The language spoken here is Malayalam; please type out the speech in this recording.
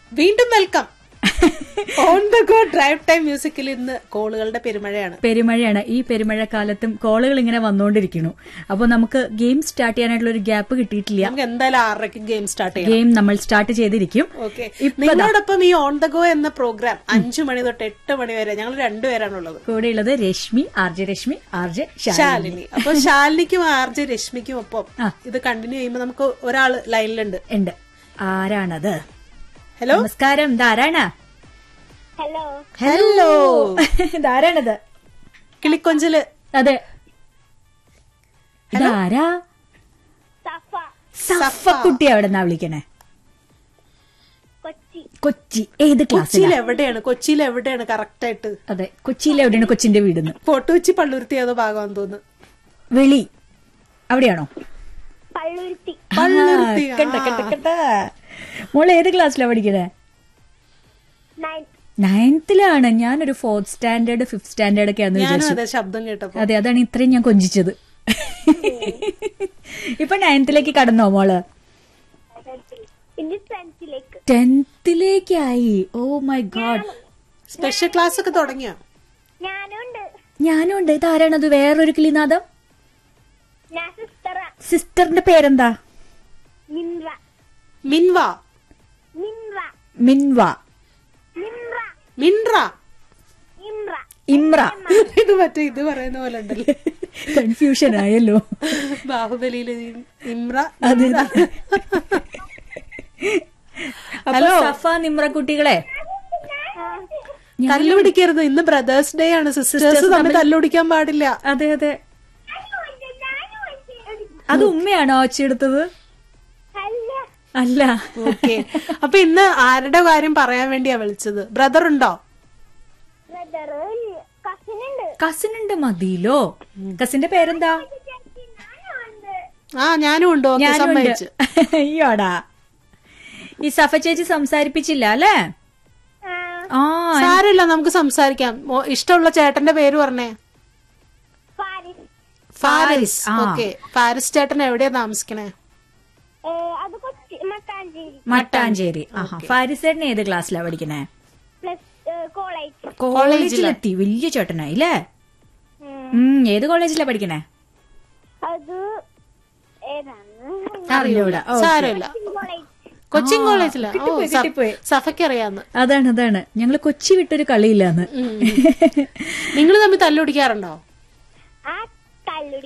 വീണ്ടും welcome on the go drive time മ്യൂസിക്കിൽ ഇന്ന് കോളുകളുടെ പെരുമഴയാണ് പെരുമഴയാണ് ഈ പെരുമഴക്കാലത്തും കോളുകൾ ഇങ്ങനെ വന്നുകൊണ്ടിരിക്കുന്നു അപ്പൊ നമുക്ക് ഗെയിം സ്റ്റാർട്ട് ചെയ്യാനായിട്ടുള്ള ഒരു ഗ്യാപ്പ് കിട്ടിയിട്ടില്ല നമുക്ക് എന്തായാലും ആറരയ്ക്ക് ഗെയിം സ്റ്റാർട്ട് ചെയ്യാം ഗെയിം നമ്മൾ സ്റ്റാർട്ട് ചെയ്തിരിക്കും ഓക്കെ ഇപ്പൊ നിങ്ങളോടൊപ്പം ഈ ഓൺ ദ ഗോ എന്ന പ്രോഗ്രാം അഞ്ചു മണി തൊട്ട് എട്ട് മണി വരെ ഞങ്ങൾ രണ്ടുപേരാണുള്ളത് കൂടെയുള്ളത് Reshmi R J Reshmi R J Shalini Shalini അപ്പൊ ശാലിനിക്കും ആർജെ രശ്മിക്കും ഒപ്പം ആ. ഇത് കണ്ടിന്യൂ ചെയ്യുമ്പോ നമുക്ക് ഒരാള് ലൈനിലുണ്ട് ഉണ്ട് ആരാണത് ഹലോ നമസ്കാരം ഇതാരാണ് ഹലോ ഹലോ ഇതാരാണത് കിളിക്കൊഞ്ചല് അതെ ഇതാരാ സഫ സഫക്കുട്ടി എവിടെ നിന്നാ വിളിക്കണേ കൊച്ചി കൊച്ചി ഏത് കൊച്ചിയിൽ ക്ലാസ്സിൽ എവിടെയാണ് കൊച്ചിയിൽ എവിടെയാണ് കറക്റ്റ് ആയിട്ട് അതെ കൊച്ചിയിൽ എവിടെയാണ് കൊച്ചിന്റെ വീടുന്ന് ഫോട്ടോച്ചി പള്ളുരുത്തി ഏതോ ഭാഗമാണെന്ന് തോന്നുന്നു വെളി അവിടെയാണോ പള്ളുരുത്തി പള്ളുരുത്തി, ആ, കണ്ട കണ്ട കണ്ട മോള് ഏത് ക്ലാസ്സിലാ പഠിക്കണേ നയൻ നയൻത്തിലാണ് ഞാനൊരു ഫോർത്ത് സ്റ്റാൻഡേർഡ് ഫിഫ്ത് സ്റ്റാൻഡേർഡ് ഒക്കെ ആണെന്ന് ഞാനും വിചാരിച്ചു അതെ ശബ്ദം കേട്ടപ്പോ അതെ അതാണ് ഇത്രയും ഞാൻ കൊഞ്ചിച്ചത് ഇപ്പൊ നയൻത്തിലേക്ക് കടന്നോ മോള് ഇനി ടെൻത്തിലേക്ക് ടെൻത്തിലേക്കായി oh my God special class ഒക്കെ തുടങ്ങിയോ ഞാനുണ്ട് ഞാനും ഉണ്ട് ഇതാരാണത് വേറൊരു കിളിനാഥം ഞാൻ സിസ്റ്ററ സിസ്റ്ററിന്റെ പേരെന്താ മിൻറ മിൻവ മിൻറ മിൻവ മിൻറ മിൻറ ഇമ്ര ഇമ്ര ഇത് മറ്റേ ഇത് പറയുന്ന പോലെ ഉണ്ടല്ലേ കൺഫ്യൂഷൻ ആയല്ലോ ബാഹുബലിയില് ഈ ഇമ്ര അതെ ഇമ്ര. ഹലോ സഫ നിമ്ര കുട്ടികളെ തല്ലുപിടിക്കരുത് ഇന്ന് ബ്രദേഴ്സ് ഡേ ആണ് സിസ്റ്റേഴ്സ് തമ്മിൽ തല്ലുപിടിക്കാൻ പാടില്ല അതെ അതെ അത് ഉമ്മയാണോ ഒച്ചയെടുത്തത് അല്ല അല്ല ഓക്കെ അപ്പൊ ഇന്ന് ആരുടെ കാര്യം പറയാൻ വേണ്ടിയാ വിളിച്ചത് ബ്രദർ ഉണ്ടോ ബ്രദർ കസിൻ ഉണ്ട് കസിൻ ഉണ്ട് മതിയിലോ കസിന്റെ പേരെന്താ ഞാനുണ്ട് ആ ഞാനും ഉണ്ട് ഓക്കെ ഞാനും ഉണ്ട് സമ്മതിച്ചു അയ്യോടാ ഈ സഫ ചേച്ചി സംസാരിപ്പിച്ചില്ല അല്ലേ ആ, ആ സാരമില്ല നമുക്ക് സംസാരിക്കാം മോ- ഇഷ്ടമുള്ള ചേട്ടന്റെ പേര് പറഞ്ഞേ ഫാരിസ് ഫാരിസ് ആ. ഓക്കെ ഫാരിസ് ചേട്ടൻ എവിടെയാ താമസിക്കണേ ഏ, അത് കൊച്ചി മട്ടാഞ്ചേരി മട്ടാഞ്ചേരി ആഹാ ഫാരിസേട്ടൻ ഏത് ക്ലാസ്സിലാ പഠിക്കണേ പ്ലസ് കോളേജ് കോളേജിലെത്തി വലിയ ചേട്ടനായി അല്ലേ ഉം, ഏത് കോളേജിലാ പഠിക്കണേ അത് ഏതാണ് അറിഞ്ഞൂടാ ഓ, സാരമില്ല കോളേജ് കൊച്ചിൻ കോളേജിലാ ഓ, കിട്ടിപ്പോയി, സ- കിട്ടിപ്പോയി. സഫയ്ക്ക് അറിയാന്ന് അതാണ് അതാണ് ഞങ്ങള് കൊച്ചി വിട്ടൊരു കളിയില്ലാന്ന് നിങ്ങൾ തമ്മിൽ തല്ലുപിടിക്കാറുണ്ടോ